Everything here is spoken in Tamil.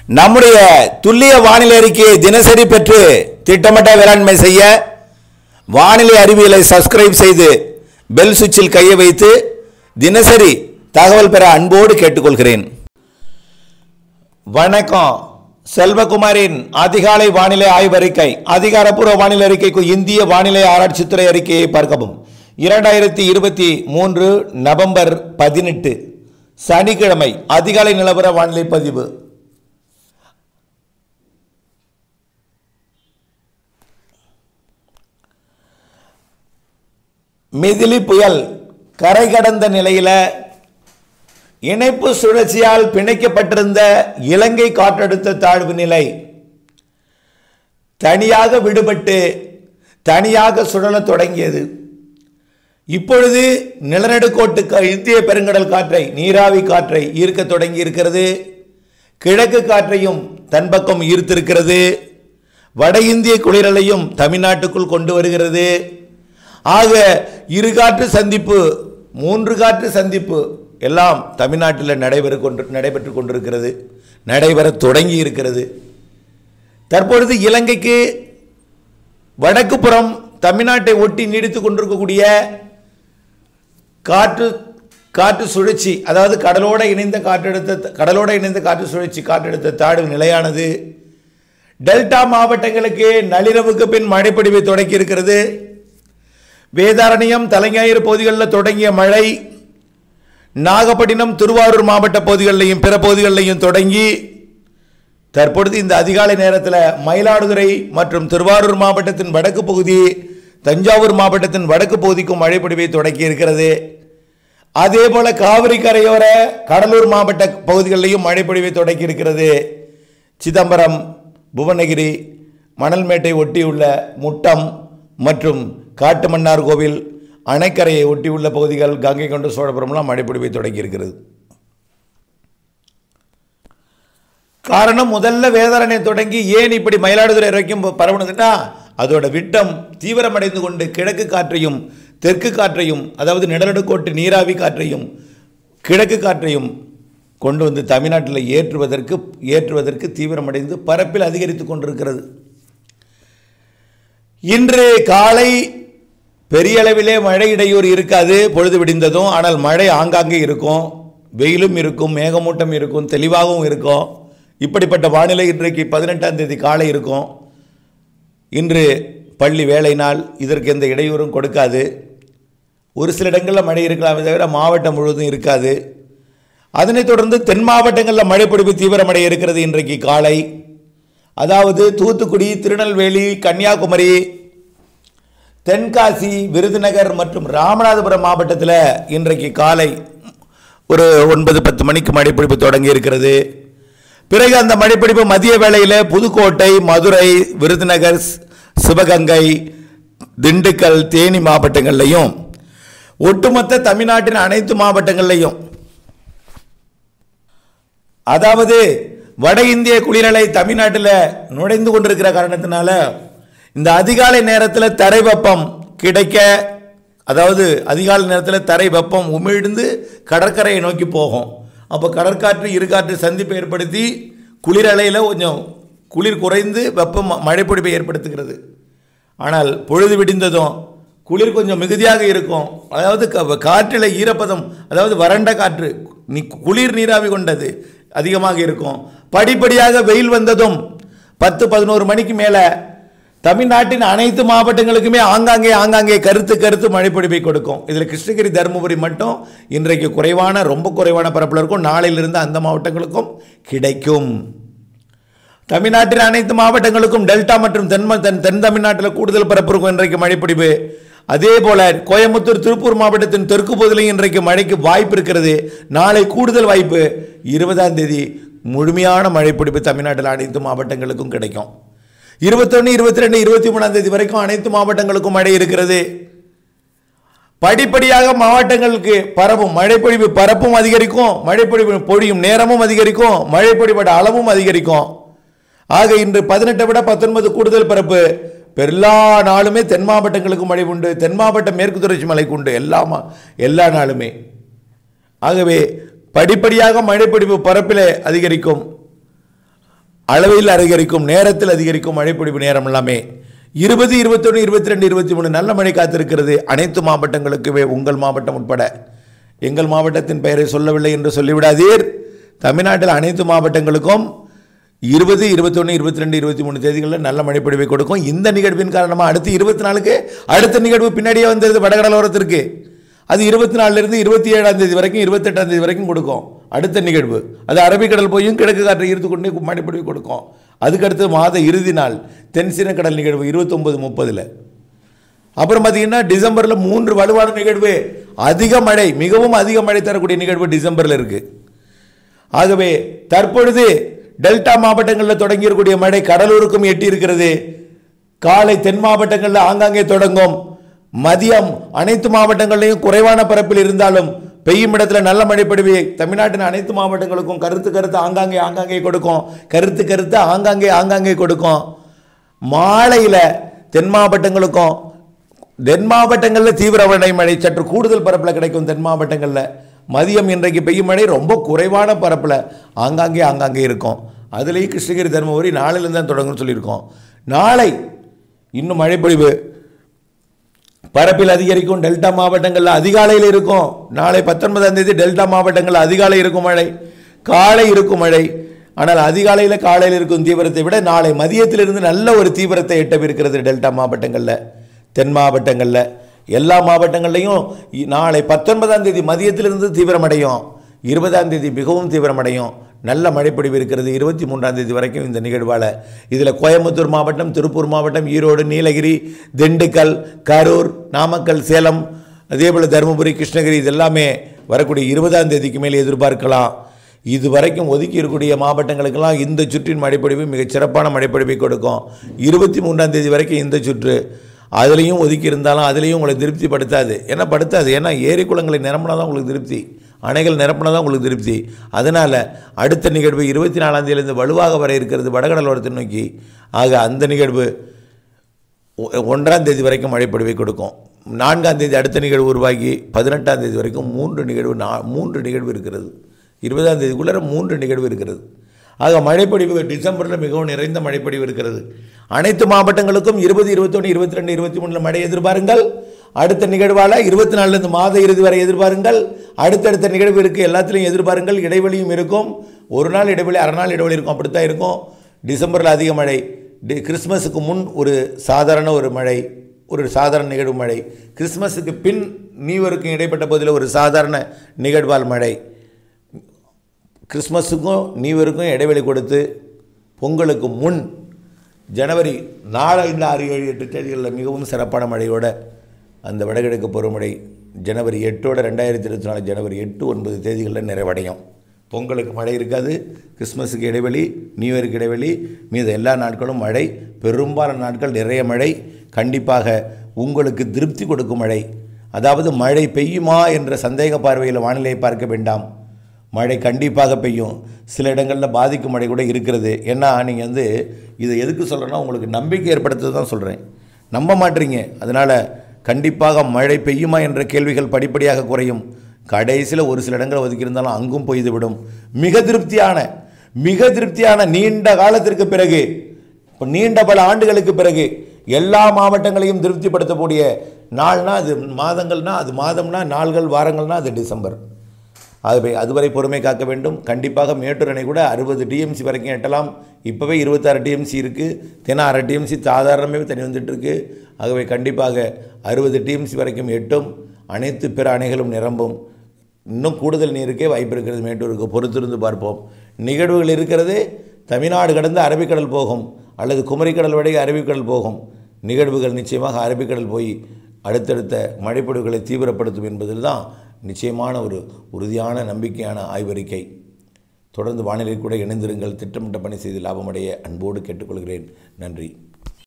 நம்முடைய துல்லிய வானிலை அறிக்கையை தினசரி பெற்று திட்டமிட்ட வேளாண்மை செய்ய வானிலை அறிவியலை சப்ஸ்கிரைப் செய்து பெல் சுவிட்சில் கையை வைத்து தினசரி தகவல் பெற அன்போடு கேட்டுக்கொள்கிறேன் வணக்கம் செல்வகுமாரின் அதிகாலை வானிலை ஆய்வறிக்கை அதிகாரப்பூர்வ வானிலை அறிக்கைக்கு இந்திய வானிலை ஆராய்ச்சித்துறை அறிக்கையை பார்க்கவும் இரண்டாயிரத்தி இருபத்தி மூன்று நவம்பர் பதினெட்டு சனிக்கிழமை அதிகாலை நிலவர வானிலை பதிவு மிதிலி புயல் கரை கடந்த நிலையில இணைப்பு சுழற்சியால் பிணைக்கப்பட்டிருந்த இலங்கை காற்றழுத்த தாழ்வு நிலை தனியாக விடுபட்டு தனியாக சுழலத் தொடங்கியது இப்பொழுது நிலநடுக்கோட்டு கா- இந்திய பெருங்கடல் காற்றை நீராவி காற்றை ஈர்க்க தொடங்கி இருக்கிறது கிழக்கு காற்றையும் தன் பக்கம் ஈர்த்திருக்கிறது வட இந்திய குளிரலையும் தமிழ்நாட்டுக்குள் கொண்டு வருகிறது ஆக இரு காற்று சந்திப்பு மூன்று காற்று சந்திப்பு எல்லாம் தமிழ்நாட்டில் நடைபெற கொண்டு நடைபெற்று கொண்டிருக்கிறது நடைபெற தொடங்கி இருக்கிறது தற்பொழுது இலங்கைக்கு வடக்கு புறம் தமிழ்நாட்டை ஒட்டி நீடித்து கொண்டிருக்கக்கூடிய காற்று காற்று சுழற்சி அதாவது கடலோட இணைந்த காற்றழுத்த கடலோட இணைந்த காற்று சுழற்சி காற்றழுத்த தாழ்வு நிலையானது டெல்டா மாவட்டங்களுக்கு நள்ளிரவுக்கு பின் மழைப்பொழிவை தொடக்கி இருக்கிறது வேதாரண்யம் தலைஞாயிறு பகுதிகளில் தொடங்கிய மழை நாகப்பட்டினம் திருவாரூர் மாவட்ட பகுதிகளிலையும் பிற பகுதிகளிலையும் தொடங்கி தற்பொழுது இந்த அதிகாலை நேரத்தில் மயிலாடுதுறை மற்றும் திருவாரூர் மாவட்டத்தின் வடக்கு பகுதி தஞ்சாவூர் மாவட்டத்தின் வடக்கு பகுதிக்கும் மழை பொழிவை தொடக்கி இருக்கிறது அதே போல காவிரி கரையோர கடலூர் மாவட்ட பகுதிகளிலையும் மழை பொழிவை தொடக்கி இருக்கிறது சிதம்பரம் புவனகிரி மணல்மேட்டை ஒட்டியுள்ள முட்டம் மற்றும் காட்டுமன்னார் கோவில் அணைக்கரையை ஒட்டியுள்ள பகுதிகள் கங்கை கொண்ட சோழபுரம்லாம் மழை பொழிவை தொடங்கி இருக்கிறது காரணம் முதல்ல வேதாரண்யம் தொடங்கி ஏன் இப்படி மயிலாடுதுறை வரைக்கும் பரவுனதுன்னா அதோட விட்டம் தீவிரமடைந்து கொண்டு கிழக்கு காற்றையும் தெற்கு காற்றையும் அதாவது நிலநடுக்கோட்டு நீராவி காற்றையும் கிழக்கு காற்றையும் கொண்டு வந்து தமிழ்நாட்டில் ஏற்றுவதற்கு ஏற்றுவதற்கு தீவிரமடைந்து பரப்பில் அதிகரித்து கொண்டிருக்கிறது இன்று காலை பெரிய அளவிலே மழை இடையூறு இருக்காது பொழுது விடிந்ததும் ஆனால் மழை ஆங்காங்கே இருக்கும் வெயிலும் இருக்கும் மேகமூட்டம் இருக்கும் தெளிவாகவும் இருக்கும் இப்படிப்பட்ட வானிலை இன்றைக்கு பதினெட்டாம் தேதி காலை இருக்கும் இன்று பள்ளி வேலை நாள் இதற்கு எந்த இடையூறும் கொடுக்காது ஒரு சில இடங்களில் மழை இருக்கலாமே தவிர மாவட்டம் முழுவதும் இருக்காது அதனைத் தொடர்ந்து தென் மாவட்டங்களில் மழை பொழிவு தீவிரமடைய இருக்கிறது இன்றைக்கு காலை அதாவது தூத்துக்குடி திருநெல்வேலி கன்னியாகுமரி தென்காசி விருதுநகர் மற்றும் ராமநாதபுரம் மாவட்டத்தில் இன்றைக்கு காலை ஒரு ஒன்பது பத்து மணிக்கு மழைப்பிடிப்பு தொடங்கி இருக்கிறது பிறகு அந்த மழைப்பிடிப்பு மதிய வேளையில் புதுக்கோட்டை மதுரை விருதுநகர் சி- சிவகங்கை திண்டுக்கல் தேனி மாவட்டங்கள்லையும் ஒட்டுமொத்த தமிழ்நாட்டின் அனைத்து மாவட்டங்கள்லையும் அதாவது வட இந்திய குளிரலை தமிழ்நாட்டில் நுழைந்து கொண்டிருக்கிற காரணத்தினால இந்த அதிகாலை நேரத்தில் தரை வெப்பம் கிடைக்க அதாவது அதிகாலை நேரத்தில் தரை வெப்பம் உமிழ்ந்து கடற்கரையை நோக்கி போகும் அப்போ கடற்காற்று இருகாற்று சந்திப்பை ஏற்படுத்தி குளிரலையில் கொஞ்சம் குளிர் குறைந்து வெப்பம் மழைப்பொழிவை ஏற்படுத்துகிறது ஆனால் பொழுது விடிந்ததும் குளிர் கொஞ்சம் மிகுதியாக இருக்கும் அதாவது க- காற்றில் ஈரப்பதம் அதாவது வறண்ட காற்று நீ குளிர் நீராவி கொண்டது அதிகமாக இருக்கும் படிப்படியாக வெயில் வந்ததும் பத்து பதினோரு மணிக்கு மேலே தமிழ்நாட்டின் அனைத்து மாவட்டங்களுக்குமே ஆங்காங்கே ஆங்காங்கே கருத்து கருத்து மழைப்பொழிவை கொடுக்கும் இதில் கிருஷ்ணகிரி தருமபுரி மட்டும் இன்றைக்கு குறைவான ரொம்ப குறைவான பரப்பில் இருக்கும் நாளையிலிருந்து அந்த மாவட்டங்களுக்கும் கிடைக்கும் தமிழ்நாட்டின் அனைத்து மாவட்டங்களுக்கும் டெல்டா மற்றும் தென் ம- தென் தென் தமிழ்நாட்டில் கூடுதல் பரப்பு இருக்கும் இன்றைக்கு மழைப்பிடிப்பு அதே போல கோயம்புத்தூர் திருப்பூர் மாவட்டத்தின் தெற்கு பகுதியிலும் இன்றைக்கு மழைக்கு வாய்ப்பு இருக்கிறது நாளை கூடுதல் வாய்ப்பு இருபதாம் தேதி முழுமையான மழைப்பிடிப்பு தமிழ்நாட்டில் அனைத்து மாவட்டங்களுக்கும் கிடைக்கும் இருபத்தொன்று இருபத்தி ரெண்டு இருபத்தி மூணாம் தேதி வரைக்கும் அனைத்து மாவட்டங்களுக்கும் மழை இருக்கிறது படிப்படியாக மாவட்டங்களுக்கு பரவும் மழைப்பொழிவு பரப்பும் அதிகரிக்கும் மழைப்பொழிவு பொழியும் நேரமும் அதிகரிக்கும் மழைப்பொழிவோட அளவும் அதிகரிக்கும் ஆக இன்று பதினெட்டை விட பத்தொன்பது கூடுதல் பரப்பு எல்லா நாளுமே தென் மாவட்டங்களுக்கு மழை உண்டு தென் மாவட்டம் மேற்கு தொடர்ச்சி மலைக்கு உண்டு எல்லா மா- எல்லா நாளுமே ஆகவே படிப்படியாக மழைப்பொழிவு பரப்பிலே அதிகரிக்கும் அளவில் அதிகரிக்கும் நேரத்தில் அதிகரிக்கும் மழைப்பொழிவு நேரம் எல்லாமே இருபது இருபத்தொன்று இருபத்தி ரெண்டு இருபத்தி மூணு நல்ல மழை காத்திருக்கிறது அனைத்து மாவட்டங்களுக்குமே உங்கள் மாவட்டம் உட்பட எங்கள் மாவட்டத்தின் பெயரை சொல்லவில்லை என்று சொல்லிவிடாதீர் தமிழ்நாட்டில் அனைத்து மாவட்டங்களுக்கும் இருபது இருபத்தொன்று இருபத்தி ரெண்டு இருபத்தி மூணு தேதிகளில் நல்ல மழைப்பொழிவை கொடுக்கும் இந்த நிகழ்வின் காரணமாக அடுத்து இருபத்தி நாலுக்கு அடுத்த நிகழ்வு பின்னாடியே வந்துடுது வடகடலோரத்திற்கு அது இருபத்தி நாலுலேருந்து இருபத்தி ஏழாம் தேதி வரைக்கும் இருபத்தெட்டாம் தேதி வரைக்கும் கொடுக்கும் அடுத்த நிகழ்வு அது அரபிக்கடல் போயும் கிழக்கு காற்றை ஈர்த்து கொண்டே மழைப்பொழிவு கொடுக்கும் அதுக்கடுத்து மாத இறுதி நாள் தென்சீன கடல் நிகழ்வு இருபத்தொம்பது முப்பதில் அப்புறம் பார்த்தீங்கன்னா டிசம்பரில் மூன்று வலுவான நிகழ்வு அதிக மழை மிகவும் அதிக மழை தரக்கூடிய நிகழ்வு டிசம்பரில் இருக்குது ஆகவே தற்பொழுது டெல்டா மாவட்டங்களில் தொடங்கியிருக்கக்கூடிய மழை கடலூருக்கும் எட்டி இருக்கிறது காலை தென் மாவட்டங்களில் ஆங்காங்கே தொடங்கும் மதியம் அனைத்து மாவட்டங்களிலும் குறைவான பரப்பில் இருந்தாலும் பெய்யும் இடத்துல நல்ல மழை பொழிவை தமிழ்நாட்டின் அனைத்து மாவட்டங்களுக்கும் கருத்து கருத்து ஆங்காங்கே ஆங்காங்கே கொடுக்கும் கருத்து கருத்து ஆங்காங்கே ஆங்காங்கே கொடுக்கும் மாலையில் தென் மாவட்டங்களுக்கும் தென் மாவட்டங்களில் தீவிர மழை மழை சற்று கூடுதல் பரப்பில் கிடைக்கும் தென் மாவட்டங்களில் மதியம் இன்றைக்கு பெய்யும் மழை ரொம்ப குறைவான பரப்பில் ஆங்காங்கே ஆங்காங்கே இருக்கும் அதுலேயும் கிருஷ்ணகிரி தருமபுரி நாளையிலேருந்து தான் தொடங்கும்னு சொல்லியிருக்கோம் நாளை இன்னும் மழைப்பொழிவு பரப்பில் அதிகரிக்கும் டெல்டா மாவட்டங்களில் அதிகாலையில் இருக்கும் நாளை பத்தொன்பதாம் தேதி டெல்டா மாவட்டங்களில் அதிகாலை இருக்கும் மழை காலை இருக்கும் மழை ஆனால் அதிகாலையில் காலையில் இருக்கும் தீவிரத்தை விட நாளை மதியத்திலிருந்து நல்ல ஒரு தீவிரத்தை எட்டவிருக்கிறது டெல்டா மாவட்டங்களில் தென் மாவட்டங்களில் எல்லா மாவட்டங்கள்லையும் இ- நாளை பத்தொன்பதாம் தேதி மதியத்திலிருந்து தீவிரமடையும் இருபதாம் தேதி மிகவும் தீவிரமடையும் நல்ல மழைப்பொழிவு இருக்கிறது இருபத்தி மூன்றாம் தேதி வரைக்கும் இந்த நிகழ்வால் இதில் கோயம்புத்தூர் மாவட்டம் திருப்பூர் மாவட்டம் ஈரோடு நீலகிரி திண்டுக்கல் கரூர் நாமக்கல் சேலம் அதேபோல் தருமபுரி கிருஷ்ணகிரி இது எல்லாமே வரக்கூடிய இருபதாம் தேதிக்கு மேல் எதிர்பார்க்கலாம் இது வரைக்கும் ஒதுக்கி இருக்கக்கூடிய மாவட்டங்களுக்கெல்லாம் இந்த சுற்றின் மழைப்பொழிவு மிகச் சிறப்பான மழைப்பொழிவை கொடுக்கும் இருபத்தி மூன்றாம் தேதி வரைக்கும் இந்த சுற்று அதுலேயும் ஒதுக்கி இருந்தாலும் அதுலேயும் உங்களை திருப்திப்படுத்தாது ஏன்னா படுத்தாது ஏன்னா ஏரி குளங்களை நிரம்பினா தான் உங்களுக்கு திருப்தி அணைகள் நிரப்பினா தான் உங்களுக்கு திருப்தி அதனால் அடுத்த நிகழ்வு இருபத்தி நாலாம் தேதியிலிருந்து வலுவாக வர இருக்கிறது வடகடலோரத்தை நோக்கி ஆக அந்த நிகழ்வு ஒ- ஒன்றாம் தேதி வரைக்கும் மழைப்பொழிவை கொடுக்கும் நான்காம் தேதி அடுத்த நிகழ்வு உருவாகி பதினெட்டாம் தேதி வரைக்கும் மூன்று நிகழ்வு நா மூன்று நிகழ்வு இருக்கிறது இருபதாம் தேதிக்குள்ளே மூன்று நிகழ்வு இருக்கிறது ஆக மழைப்பொழிவு டிசம்பரில் மிகவும் நிறைந்த மழைப்பொழிவு இருக்கிறது அனைத்து மாவட்டங்களுக்கும் இருபது இருபத்தொன்று இருபத்தி ரெண்டு இருபத்தி மூணில் மழை எதிர்பாருங்கள் அடுத்த நிகழ்வால் இருபத்தி நாலுலேருந்து மாத இறுதி வரை எதிர்பாருங்கள் அடுத்தடுத்த நிகழ்வு இருக்குது எல்லாத்துலேயும் எதிர்பாருங்கள் இடைவெளியும் இருக்கும் ஒரு நாள் இடைவெளி அரை நாள் இடைவெளி இருக்கும் அப்படித்தான் இருக்கும் டிசம்பரில் அதிக மழை டி கிறிஸ்மஸுக்கு முன் ஒரு சாதாரண ஒரு மழை ஒரு சாதாரண நிகழ்வு மழை கிறிஸ்மஸுக்கு பின் நியூ இடைப்பட்ட பகுதியில் ஒரு சாதாரண நிகழ்வால் மழை கிறிஸ்மஸுக்கும் நியூ இயருக்கும் இடைவெளி கொடுத்து பொங்கலுக்கு முன் ஜனவரி நாலு ஐந்து ஆறு ஏழு எட்டு தேதிகளில் மிகவும் சிறப்பான மழையோட அந்த வடகிழக்கு பருவமழை ஜனவரி எட்டோட ரெண்டாயிரத்தி இருபத்தி நாலு ஜனவரி எட்டு ஒன்பது தேதிகளில் நிறைவடையும் பொங்கலுக்கு மழை இருக்காது கிறிஸ்மஸுக்கு இடைவெளி நியூ இயருக்கு இடைவெளி மீத எல்லா நாட்களும் மழை பெரும்பாலான நாட்கள் நிறைய மழை கண்டிப்பாக உங்களுக்கு திருப்தி கொடுக்கும் மழை அதாவது மழை பெய்யுமா என்ற சந்தேக பார்வையில் வானிலையை பார்க்க வேண்டாம் மழை கண்டிப்பாக பெய்யும் சில இடங்களில் பாதிக்கும் மழை கூட இருக்கிறது ஏன்னா நீங்கள் வந்து இதை எதுக்கு சொல்கிறேன்னா உங்களுக்கு நம்பிக்கை ஏற்படுத்த தான் சொல்கிறேன் நம்ப மாட்டீங்க அதனால் கண்டிப்பாக மழை பெய்யுமா என்ற கேள்விகள் படிப்படியாக குறையும் கடைசியில் ஒரு சில இடங்கள் ஒதுக்கியிருந்தாலும் அங்கும் பொய்துவிடும் மிக திருப்தியான மிக திருப்தியான நீண்ட காலத்திற்கு பிறகு இப்போ நீண்ட பல ஆண்டுகளுக்கு பிறகு எல்லா மாவட்டங்களையும் திருப்திப்படுத்தக்கூடிய நாள்னா அது மாதங்கள்னா அது மாதம்னா நாள்கள் வாரங்கள்னா அது டிசம்பர் ஆகவே அதுவரை பொறுமை காக்க வேண்டும் கண்டிப்பாக மேட்டூர் அணை கூட அறுபது டிஎம்சி வரைக்கும் எட்டலாம் இப்போவே இருபத்தாறு டிஎம்சி இருக்குது தினம் அரை டிஎம்சி சாதாரணமாகவே தண்ணி வந்துட்டு இருக்கு ஆகவே கண்டிப்பாக அறுபது டிஎம்சி வரைக்கும் எட்டும் அனைத்து பிற அணைகளும் நிரம்பும் இன்னும் கூடுதல் நீருக்கே வாய்ப்பு இருக்கிறது மேட்டூருக்கு பொறுத்திருந்து பார்ப்போம் நிகழ்வுகள் இருக்கிறது தமிழ்நாடு கடந்து அரபிக்கடல் போகும் அல்லது குமரிக்கடல் வழி அரபிக்கடல் போகும் நிகழ்வுகள் நிச்சயமாக அரபிக்கடல் போய் அடுத்தடுத்த மழைப்பொழிவுகளை தீவிரப்படுத்தும் என்பதில் தான் நிச்சயமான ஒரு உறுதியான நம்பிக்கையான ஆய்வறிக்கை தொடர்ந்து வானிலை கூட இணைந்திருங்கள் திட்டமிட்ட பணி செய்து லாபமடைய அன்போடு கேட்டுக்கொள்கிறேன் நன்றி